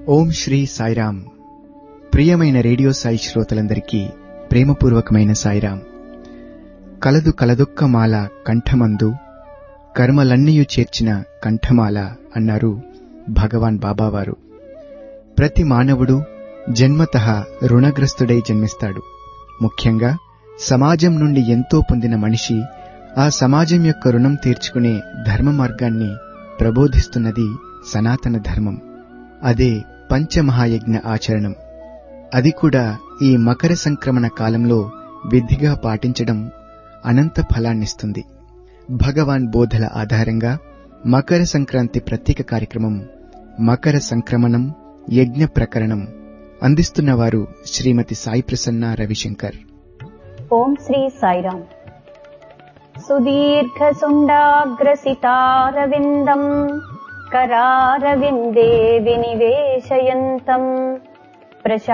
ఓం శ్రీ సాయిరామ్ ప్రియమైన రేడియో సాయి శ్రోతలందరికీ ప్రేమపూర్వకమైన సాయిరామ్ కలదు కలదొక్క మాల కంఠమందు కర్మలన్నీయు చేర్చిన కంఠమాల అన్నారు భగవాన్ బాబావారు ప్రతి మానవుడు జన్మతః రుణగ్రస్తుడై జన్మిస్తాడు ముఖ్యంగా సమాజం నుండి ఎంతో పొందిన మనిషి ఆ సమాజం యొక్క రుణం తీర్చుకునే ధర్మ మార్గాన్ని ప్రబోధిస్తున్నది సనాతన ధర్మం అదే పంచమహాయజ్ఞ ఆచరణం అది కూడా ఈ మకర సంక్రమణ కాలంలో విధిగా పాటించడం అనంత ఫలాన్నిస్తుంది భగవాన్ బోధల ఆధారంగా మకర సంక్రాంతి ప్రత్యేక కార్యక్రమం మకర సంక్రమణం యజ్ఞ ప్రకరణం అందిస్తున్నవారు శ్రీమతి సాయి ప్రసన్న రవిశంకర్ ఓం శ్రీ సాయిరామ్ సుదీర్ఘసుండాగ్రసితారవిందం करारविन्दे विनिवेशयन्तम्